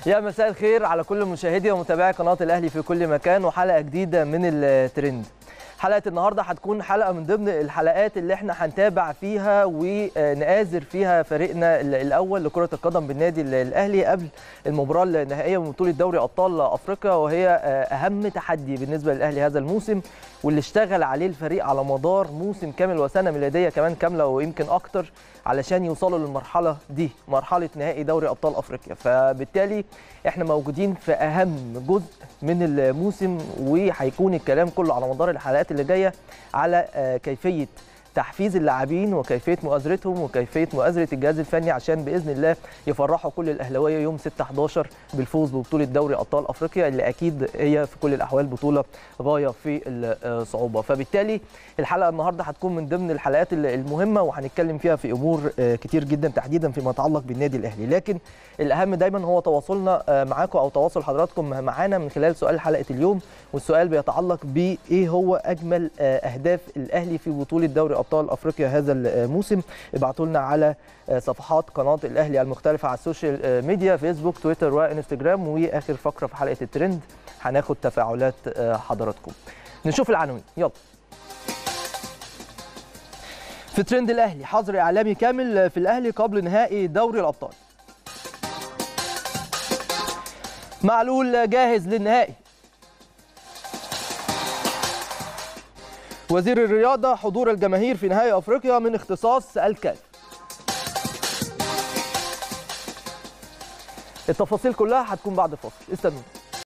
يا مساء الخير على كل مشاهدي ومتابعي قناه الاهلي في كل مكان وحلقه جديده من الترند حلقه النهارده هتكون حلقه من ضمن الحلقات اللي احنا هنتابع فيها ونآزر فيها فريقنا الاول لكره القدم بالنادي الاهلي قبل المباراه النهائيه من بطوله دوري ابطال افريقيا وهي اهم تحدي بالنسبه للاهلي هذا الموسم واللي اشتغل عليه الفريق على مدار موسم كامل وسنه ميلاديه كمان كامله ويمكن اكتر علشان يوصلوا للمرحله دي مرحله نهائي دوري ابطال افريقيا فبالتالي احنا موجودين في اهم جزء من الموسم وهيكون الكلام كله على مدار الحلقات اللي جايه على كيفيه تحفيز اللاعبين وكيفيه مؤازرتهم وكيفيه مؤازره الجهاز الفني عشان باذن الله يفرحوا كل الاهلاويه يوم 6 11 بالفوز ببطوله دوري ابطال افريقيا اللي اكيد هي في كل الاحوال بطوله غايه في الصعوبه فبالتالي الحلقه النهارده هتكون من ضمن الحلقات المهمه وهنتكلم فيها في امور كتير جدا تحديدا فيما يتعلق بالنادي الاهلي لكن الاهم دايما هو تواصلنا معاكم او تواصل حضراتكم معانا من خلال سؤال حلقه اليوم والسؤال بيتعلق بايه هو اجمل اهداف الاهلي في بطوله دوري ابطال افريقيا هذا الموسم ابعتوا لنا على صفحات قناه الاهلي المختلفه على السوشيال ميديا فيسبوك تويتر وانستجرام واخر فقره في حلقه الترند هناخد تفاعلات حضراتكم نشوف العناوين يلا في ترند الاهلي حظر اعلامي كامل في الاهلي قبل نهائي دوري الابطال معلول جاهز للنهائي وزير الرياضة حضور الجماهير في نهائي أفريقيا من اختصاص الكاف التفاصيل كلها هتكون بعد فاصل استنوا